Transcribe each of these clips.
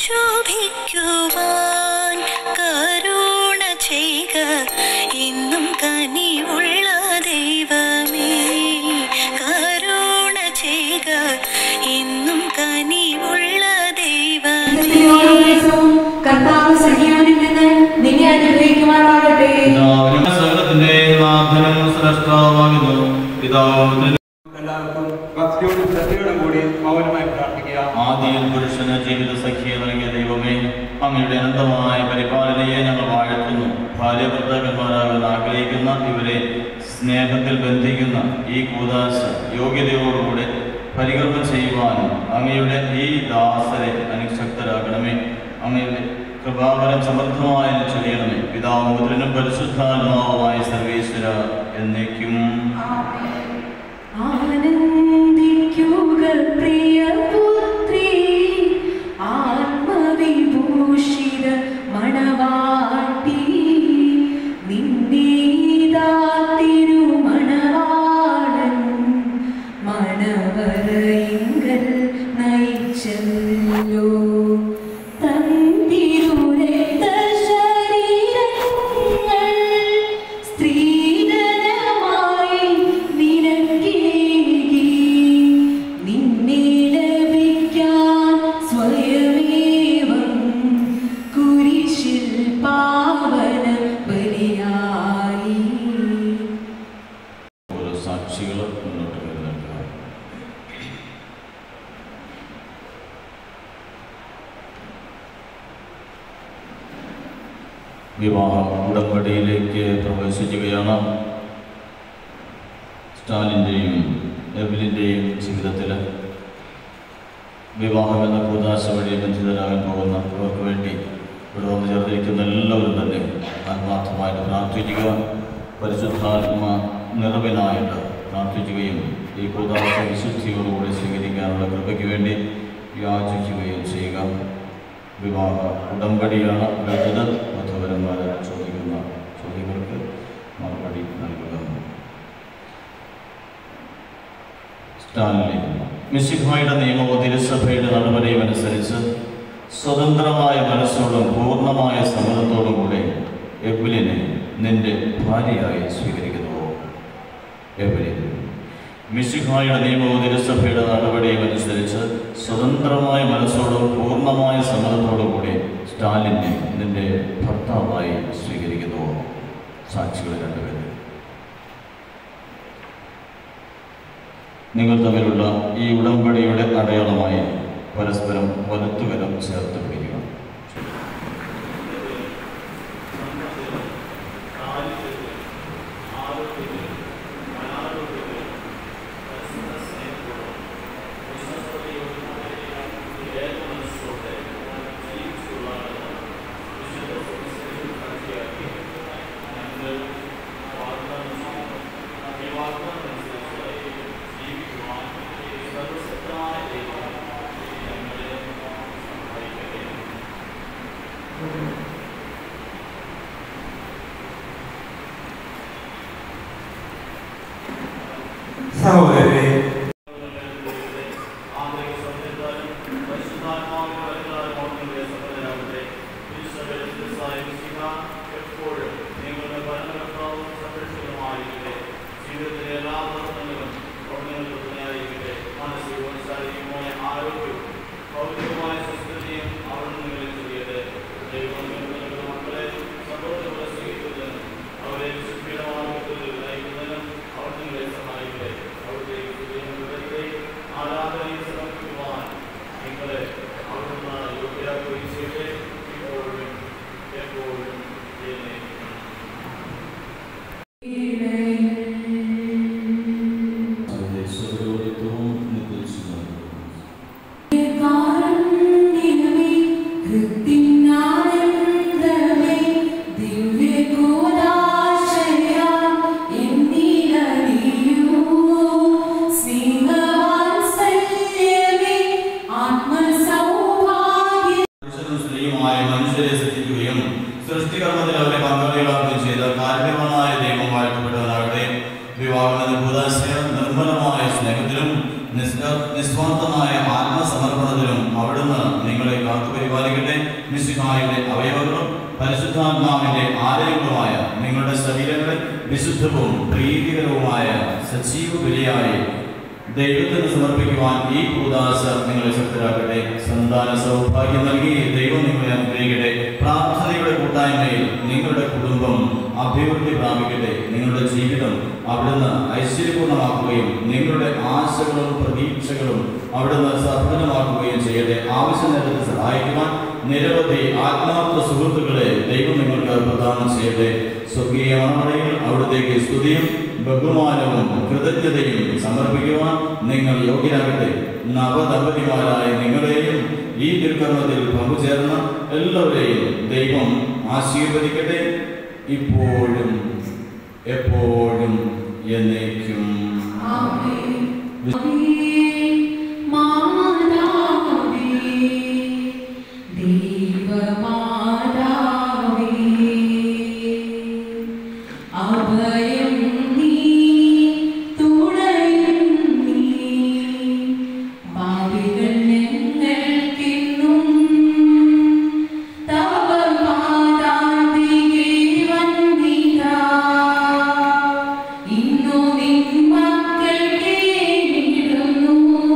ശോഭിക്കുവാൻ കരുണ ചെയ്യുക ഇന്നും കനിവുള്ള ദൈവമേ കരുണ ചെയ്യുക ഇന്നും കനിവുള്ള ദൈവമേ കർത്താവ് സഹിയോനിൽ നിന്ന് നിന്നെ അനുഗ്രഹിക്കുമാറാകട്ടെ പിതാവിനും സകലത്തിന്റെ നാഥനും ശ്രേഷ്ഠാവാകുന്നു പിതാവിനും എല്ലാവർക്കും ഭക്തിയോടും ശ്രദ്ധയോടും കൂടി മൗനമായി പ്രാർത്ഥിക്കുക ആദിയിൽ പുരുഷന് ജീവിത സഖ്യ നൽകിയ ദൈവമേ അങ്ങയുടെ അനന്തമായ പരിപാലനയെ ഞങ്ങൾ വാഴ്ത്തുന്നു ഭാര്യ ഭർത്താക്കന്മാരാകാൻ ആഗ്രഹിക്കുന്ന ഇവരെ സ്നേഹത്തിൽ ബന്ധിക്കുന്ന ഈ കൂതാശ യോഗ്യതയോടുകൂടെ പരികർമ്മം ചെയ്യുവാനും അങ്ങയുടെ ഈ ദാസരെ അനുശക്തരാകണമേ അങ്ങയുടെ കൃപാവരം സമൃദ്ധമായി ചൊരിയണമേ പിതാവും പുത്രനും പരിശുദ്ധാത്മാവുമായ സർവേശ്വര എന്നേക്കും ആനന്ദിക്കുക പ്രിയപുത്രി ആത്മവിഭൂഷിത മണവാട്ടി നിന്നീതാ തിരുമണവാളൻ മണവറയിങ്കൽ നയിച്ചല്ലോ തന്തിരുരക്ത ശരീരങ്ങൾ സ്ത്രീധനമായി നിനക്കേകി നിന്നെ ലഭിക്കാൻ സ്വയമേവം കുരിശിൽ പാവന ബലിയായി ഓരോ സാക്ഷികൾ മുന്നോട്ട് വരുന്നുണ്ട് വിവാഹം ഉടമ്പടിയിലേക്ക് പ്രവേശിക്കുകയാണ് സ്റ്റാലിൻ്റെയും എബിലിൻ്റെയും ജീവിതത്തിൽ വിവാഹം എന്ന കൂതാശ വഴി ബന്ധിതരാകാൻ പോകുന്ന അവർക്ക് വേണ്ടി ഇവിടെ വന്ന് ചേർന്നിരിക്കുന്ന എല്ലാവരും തന്നെ ആത്മാർത്ഥമായിട്ട് പ്രാർത്ഥിക്കുക പരിശുദ്ധാത്മ നിറവിനായിട്ട് പ്രാർത്ഥിക്കുകയും ഈ കൂതാശ വിശുദ്ധിയോടുകൂടി സ്വീകരിക്കാനുള്ള കൃപയ്ക്ക് വേണ്ടി യാചിക്കുകയും ചെയ്യുക വിവാഹ ഉടമ്പടിയാണ് അടുത്തത് മധുവരന്മാർ ചോദിക്കുന്ന ചോദ്യങ്ങൾക്ക് മറുപടി നൽകുക സ്റ്റാൻലി മിശിഹായുടെ നിയമവും തിരുസഭയുടെ നടപടിയും അനുസരിച്ച് സ്വതന്ത്രമായ മനസ്സോടും പൂർണ്ണമായ സമ്മതത്തോടും കൂടെ എബിലിനെ നിന്റെ ഭാര്യയായി സ്വീകരിക്കുന്നു എബിലിൻ മിശിഹായുടെ നിയമവും തിരുസഭയുടെ നടപടിയും അനുസരിച്ച് സ്വതന്ത്രമായ മനസ്സോടും പൂർണ്ണമായ സമ്മതത്തോടും കൂടി സ്റ്റാലിനെ നിന്റെ ഭർത്താവായി സ്വീകരിക്കുന്നു സാക്ഷികൾ രണ്ടുപേരും നിങ്ങൾ തമ്മിലുള്ള ഈ ഉടമ്പടിയുടെ അടയാളമായി പരസ്പരം വലത്തുകരം ചേർത്ത് പിടിക്കുക സഹോദരരെ അവരെ വിശുദ്ധിയുടെ മാർഗത്തിൽ നയിക്കുന്നതിനും അവർ നിങ്ങളെ സഹായിക്കട്ടെ അവിടുത്തെ നിസ്ക- നിസ്വാർത്ഥമായ ആത്മസമർപ്പണത്തിലും അവിടുന്ന് നിങ്ങളെ കാത്തുപരിപാലിക്കട്ടെ മിശിഹായുടെ അവയവങ്ങളും പരിശുദ്ധാത്മാവിന്റെ ആലയങ്ങളുമായ നിങ്ങളുടെ ശരീരങ്ങളെ വിശുദ്ധവും പ്രീതികരവുമായ സജീവ ബലിയായി ദൈവത്തിന് സമർപ്പിക്കുവാൻ ഈ കൂദാശ നിങ്ങളെ ശക്തരാക്കട്ടെ സന്താന സൗഭാഗ്യം നൽകി ദൈവം നിങ്ങളെ അനുഗ്രഹിക്കട്ടെ പ്രാർത്ഥനയുടെ കൂട്ടായ്മയിൽ നിങ്ങളുടെ കുടുംബം അഭിവൃദ്ധി പ്രാപിക്കട്ടെ നിങ്ങളുടെ ജീവിതം അവിടുന്ന് ഐശ്വര്യപൂർണ്ണമാക്കുകയും നിങ്ങളുടെ ആശകളും പ്രതീക്ഷകളും അവിടുന്ന് സഫലമാക്കുകയും ചെയ്യട്ടെ ആവശ്യ നേരത്തിൽ സഹായിക്കുവാൻ നിരവധി ആത്മാർത്ഥ സുഹൃത്തുക്കളെ ദൈവം നിങ്ങൾക്ക് പ്രദാനം ചെയ്യട്ടെ സ്വർഗീയ മണമടയിൽ അവിടത്തേക്ക് സ്തുതിയും ബഹുമാനവും കൃതജ്ഞതയും സമർപ്പിക്കുവാൻ നിങ്ങൾ യോഗ്യരാകട്ടെ നവദമ്പതിമാരായ നിങ്ങളെയും ഈ ദുർക്കർമ്മത്തിൽ പങ്കുചേർന്ന എല്ലാവരെയും ദൈവം ആശീർവദിക്കട്ടെ ഇപ്പോഴും എപ്പോഴും എന്നേക്കും അഭയം നീ തുണയും നീ ഭാവികൾ ഞങ്ങൾക്കെന്നും തവ പാദാന്തികെ വന്നിതാ ഇന്നു നിൻ മക്കൾക്ക് നേടുന്നു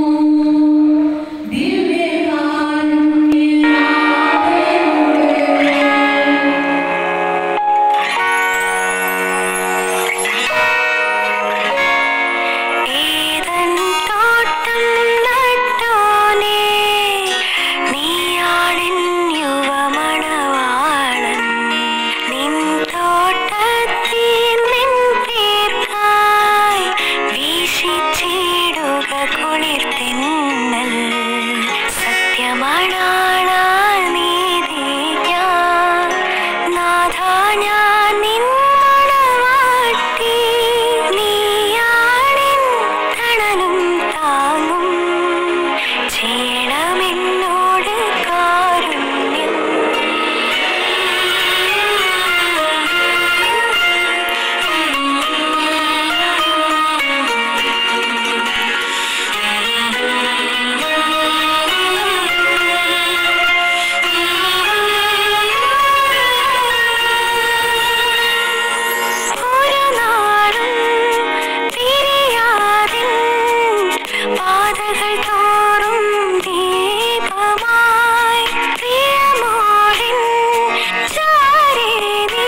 ദിവ്യകാരുണ്യനാഥനുടെ ഏതൻ തോട്ടം നട്ടോനേ നീയാണിൻ യുവമണവാളൻ നിൻ തോട്ടത്തിൽ നിൻ പേർക്കായി വീശിച്ചിടുക കുളിർത്തിന്നൽ സത്യമണാണ നീതി ഞാൻ നാഥാ ഞാൻ നിൻ മണവാട്ടി നീയാണിൻ തണലും താങ്ങും ചെയ്യണമെന്നോട് കാരുണ്യം ഒരു നാളും പിരിയാതിൻ പാതകൾ തോറും ദീപമായി പ്രിയമോളിൻ ചാരേ നീ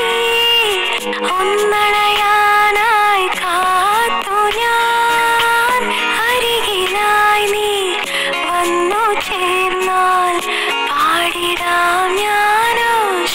ഒന്നണയാനായി കാത്തു ഞാൻ അരികിലായി നീ വന്നു ചേർന്നാൽ പാടിടാം ഞാനോ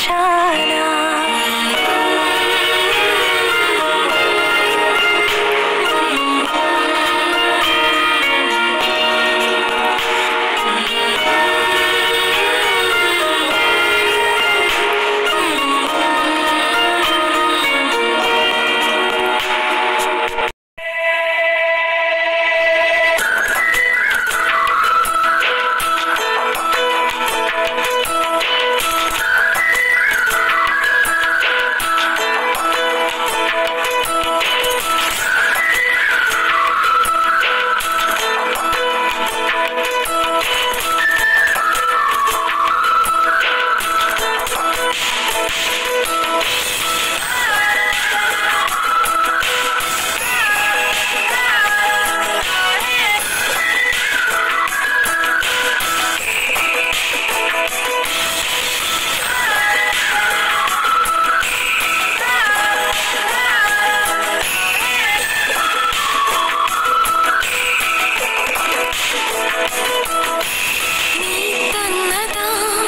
നീ തന്നതാ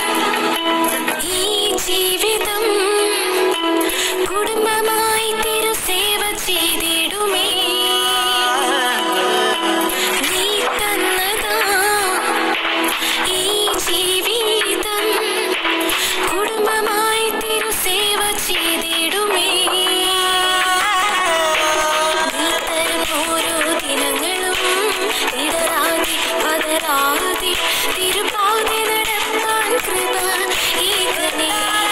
ഈ ജീവിതം കുടുംബമായി തിരുസേവ ചെയ്തിടുമേ നീ തന്നതാ ഈ ജീവിതം കുടുംബമായി തിരുസേവ ചെയ്തിടുമേ നീ തരും ഓരോ ദിനങ്ങളും ഇടരാതെ പതരാതെ തിരുപ്പാതെ നടക്കാൻ കൃപ ഏകനേ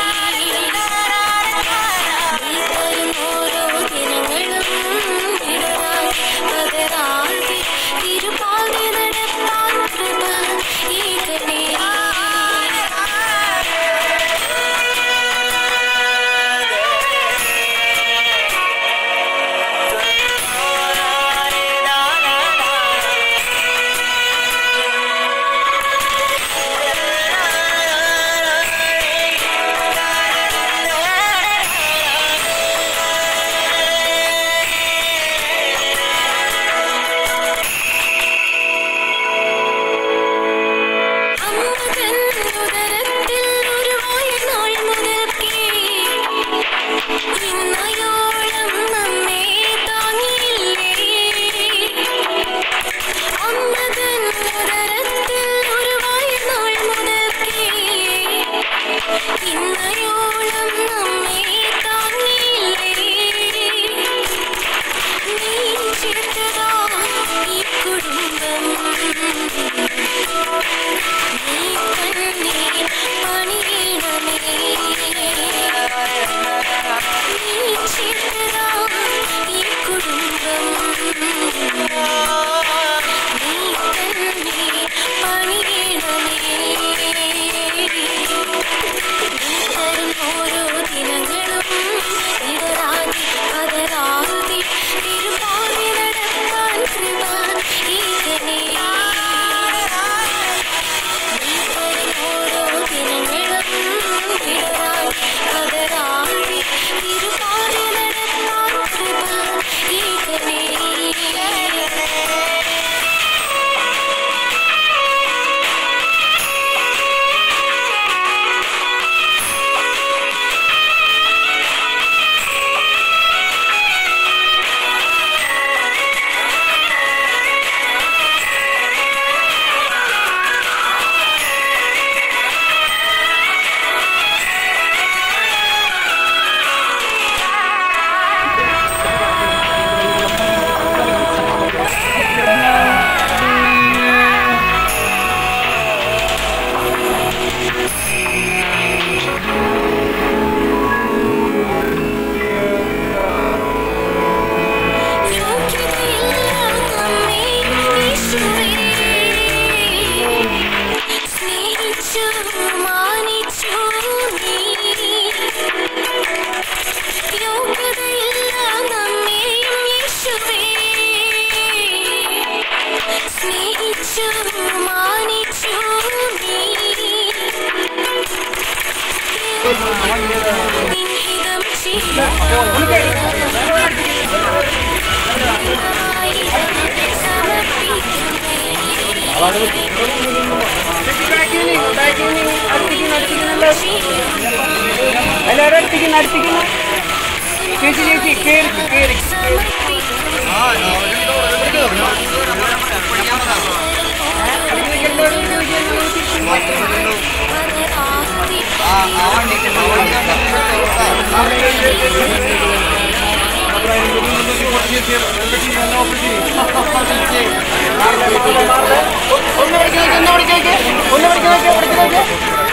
നീ തരും ഓരോ ദിനങ്ങളും ഇടരാതെ പതരാതെ തിരുപ്പാതെ എല്ലാവരും അടുപ്പിക്കുന്നു അടുപ്പിക്കുന്നു ചേച്ചി ചേച്ചി കേറി കേറി ഒന്ന് പഠിക്കുന്നേക്ക് ഒന്ന് പഠിക്കുന്നേക്ക് ഒന്ന് പഠിക്കുന്നേക്ക് പഠിക്കുന്നേക്ക്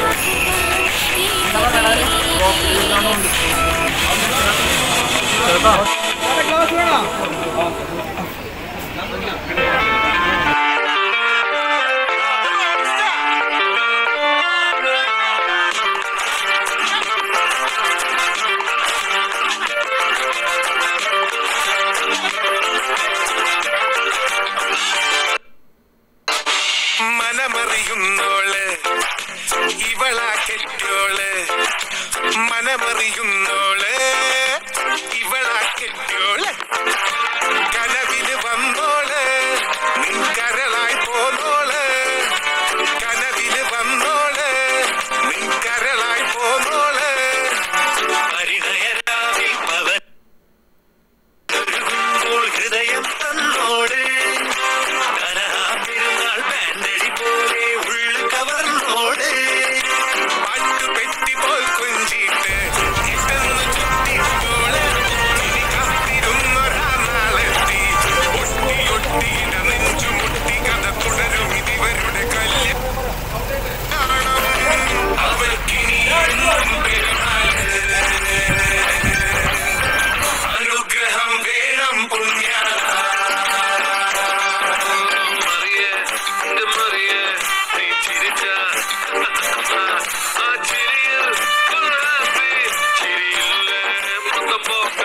മനമറിയുന്നോള് ഇവളാ കെട്ടിയോള് മനമറിയുന്നോള് ഇവളാ കെട്ടിയോള് കനവില് വന്നോള് നിൻ കരളായി പോന്നോള് കനവില് വന്നോള് നിൻ കരളായി പോന്നോള് പരിണയരാവിൽ പവൻ ഒരുങ്ങുമ്പോൾ ഹൃദയം തന്നോട് കനഹാപ്പെരുന്നാൾ ബാൻഡടി പോലെ ഉള്ളു കവർന്നോട് പാട്ടുപെട്ടി പോൽ കൊഞ്ചിട്ട് ഇട്ടെന്ന് ചുറ്റിക്കോള് ഇനി കാത്തിരുന്നൊരാ നാളെത്തി ഒട്ടി ഒട്ടിയിട നെഞ്ചു മുട്ടി കഥ തുടരും ഇതിവരുടെ കല്യാണം അവൾക്കിനി എന്നും പെരുന്നാൾ അനുഗ്രഹം വേണം പുണ്യ മറിയേ എന്റെ മറിയേ നീ ചിരിച്ച ആ ചിരിയിൽ കൊള്ളാപ്പി ചിരിയില്ലേ മുഖപ്പോക്ക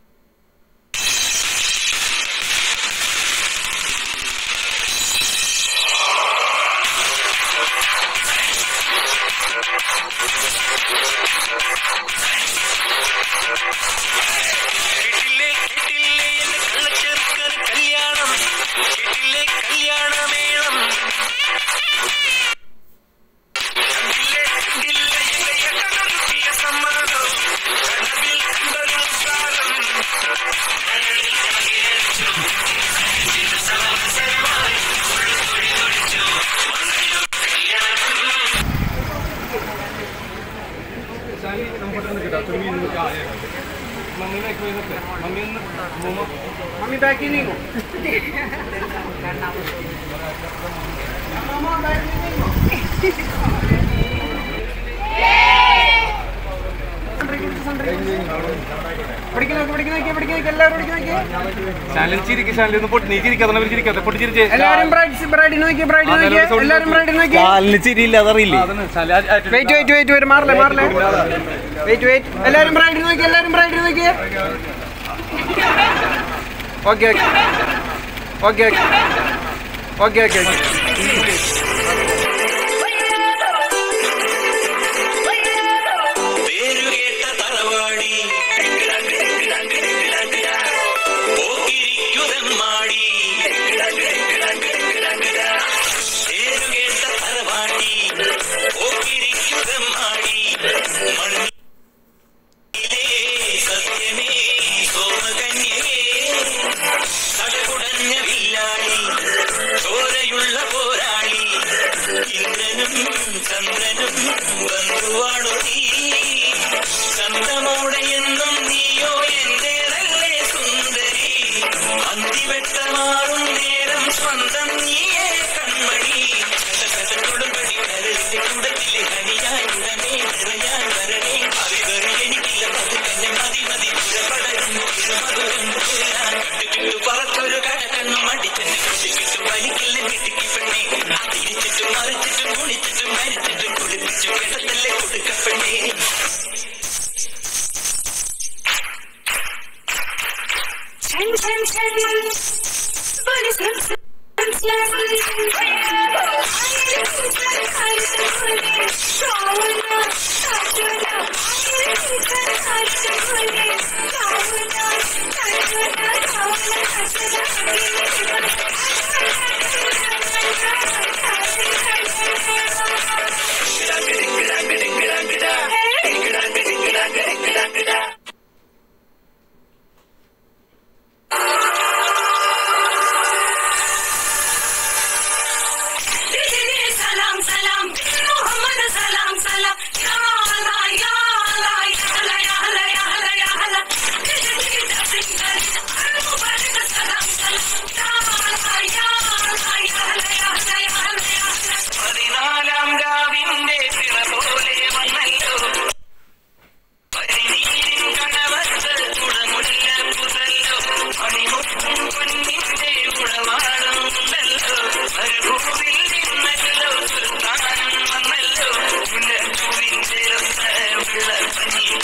കേട്ടില്ലേ കേട്ടില്ലേ എന്റെ കള്ളച്ചെറുക്കൻ കല്യാണം കേട്ടില്ലേ കല്യാണമേളം കണ്ടില്ലേ കണ്ടില്ലേ എന്റെ യഥാർത്ഥിയ സമ്മാനം കനവിൽ കണ്ടൊരു കാലം മമ്മി ബാക്കി നീങ്ങോ പഠിക്കുന്നോക്ക് പഠിക്കുന്നോക്ക് പഠിക്കുന്നോക്ക് എല്ലാവരും പഠിക്കുന്നോക്ക് ശാലിൻ ചിരിക്ക് ശാലിൻ ഒന്ന് പൊട്ടി നീ ചിരിക്കാതെ അവർ ചിരിക്കാതെ പൊട്ടി ചിരിച്ചേ എല്ലാവരും ബ്രൈഡ് ബ്രൈഡ് നോക്കി ബ്രൈഡ് നോക്കി എല്ലാവരും ബ്രൈഡ് നോക്കി കാലിന് ചിരിയില്ല അതറിയില്ലേ വെയിറ്റ് വെയിറ്റ് വെയിറ്റ് വരും മാറില്ലേ മാറില്ലേ വെയിറ്റ് വെയിറ്റ് എല്ലാവരും ബ്രൈഡ് നോക്കി എല്ലാവരും ബ്രൈഡ് നോക്കി okay okay okay okay okay പേരുകേട്ട തറവാടി പോക്കിരിക്കുതമ്മാടി പേരുകേട്ട തറവാടി പോക്കിരിക്കുതമ്മാടി മണ്ണിലേ സത്യമേ സോമകന്യകേ കടകുടഞ്ഞ വില്ലാളി ചോരയുള്ള പോരാളി ഇന്ദ്രനും ചന്ദ്രനും ബന്ധുവാണു നീ ചന്തമോടെ എന്നും നീയോ എന്റേതല്ലേ സുന്ദരി അന്തിവെട്ടമാറും നേരം സ്വന്തം നീയേ കൺമണി കൊടുമ്പടി കരളിന്റെ കുടത്തിലെ ഹനിയായി ഉടനെ നിറയാൻ വരണേ അറിവറി എനിക്കില്ല മധുക്കന്റെ മതി മതി പുറപടരുന്നു മധുരം കിട്ടു പറത്തൊരു കടക്കണ്ണു മടിച്ചെന്ന് കിട്ടു വലിക്കില്ല കിട്ടിക്ക് പെണ്ണേ തിരിച്ചിട്ടും മറിച്ചിട്ടും കുളിച്ചിട്ടും മരിച്ചിട്ടും കുളിപ്പിച്ചും കിടത്തല്ലേ കൊടുക്കപ്പെണ്ണേ Thank you.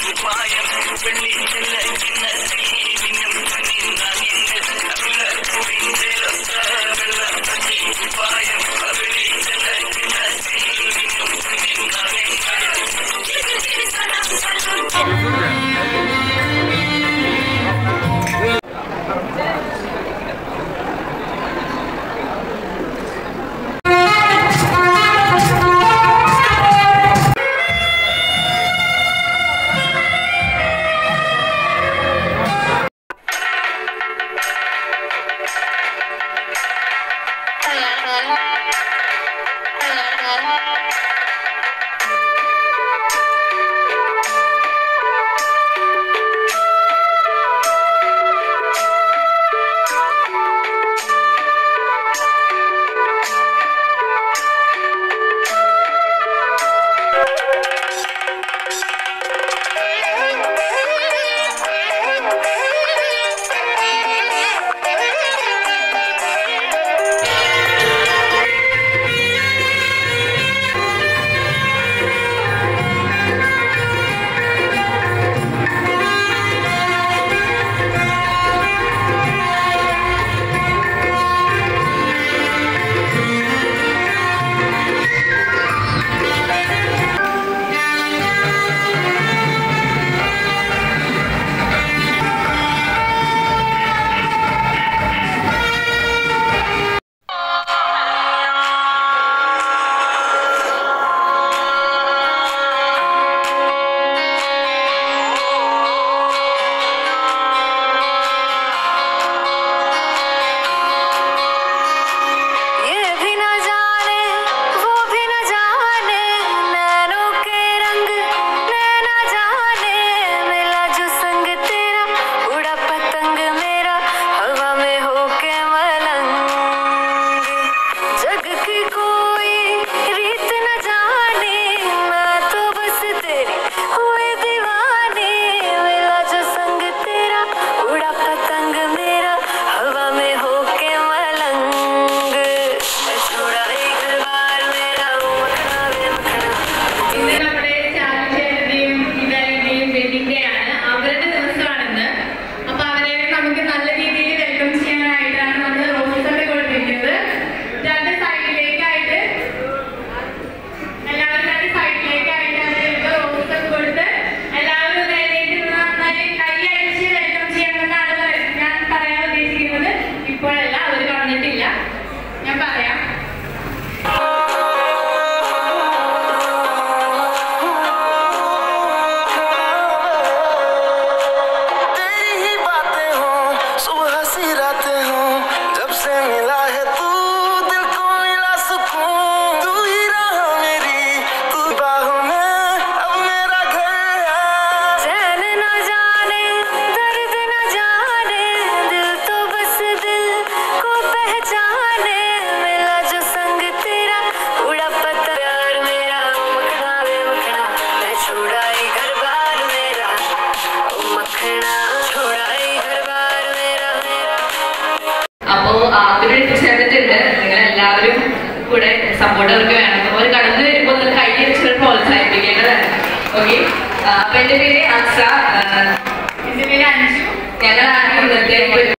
കുപ്പായം വെള്ളി ചെല്ല ചിന്ന മിന്നും നിന്നാങ്ങിങ്ങൾ അവില കുറിഞ്ചേലൊത്ത വെള്ള പച്ചി കുപ്പായം വെള്ളി ചെല്ല ചിന്ന മിന്നും ये भी न जाने वो भी न जाने नैनों के रंग नैना जाने मिला जो संग तेरा उड़ा पतंग मेरा हवा में होके मलंग जग की कोई रीत न जाने मैं तो बस तेरी हुई दीवानी मिला जो संग तेरा उड़ा पतंग मेरा हवा में होके मलंग छोड़ा एक बार मेरा मखना वे मखना ഇന്ന് നമ്മുടെ ചാലിച്ചേട്ടന്റെയും ഇതാരുടെയും വെഡിങ് ഡേ ആണ് അവരുടെ ദിവസമാണിന്ന് അപ്പൊ അവരെ നമുക്ക് നല്ല രീതിയിൽ വെൽക്കം ചെയ്യാനായിട്ടാണ് നമ്മൾ റോസൊക്കെ കൊടുത്തിരിക്കുന്നത് രണ്ട് സൈഡിലേക്കായിട്ട് എല്ലാവരും രണ്ട് സൈഡിലേക്കായിട്ട് അവർക്ക് റോസൊക്കെ കൊടുത്ത് എല്ലാവരും നേരേക്ക് നിന്ന് നന്നായി കൈ അടിച്ച് വെൽക്കം ചെയ്യണമെന്നാണ് പറ- ഞാൻ പറയാൻ ഉദ്ദേശിക്കുന്നത് ഇപ്പോഴല്ല അവർ പറഞ്ഞിട്ടില്ല ഞാൻ പറയാം तेरी ही बातें हो सुबह सी रातें हो जब से मिला है तू दिल को मिला सुकून तू ही रहा मेरी तू बाहों में अब मेरा घर है चैन न जाने दर्द न जाने दिल तो बस दिल को पहचाने मिला जो संग तेरा उड़ा पता प्यार मेरा मखना वे मखना मैं छोड़ाई घर बार मेरा ओ मखना छोड़ाई घर बार मेरा मेरा അപ്പോ അവര് ചേർന്നിട്ടുണ്ട് നിങ്ങൾ എല്ലാവരും കൂടെ സപ്പോർട്ട് അവർക്ക് വേണം അവർ കടന്നു വരുമ്പോൾ നിങ്ങൾ കൈ വെച്ചിട്ട് പ്രോത്സാഹിപ്പിക്കേണ്ടതാണ് ഓക്കെ അപ്പൊ എന്റെ പേര് അക്സ എന്റെ പേര് അഞ്ജു ഞങ്ങളാണ് ഇന്നത്തെ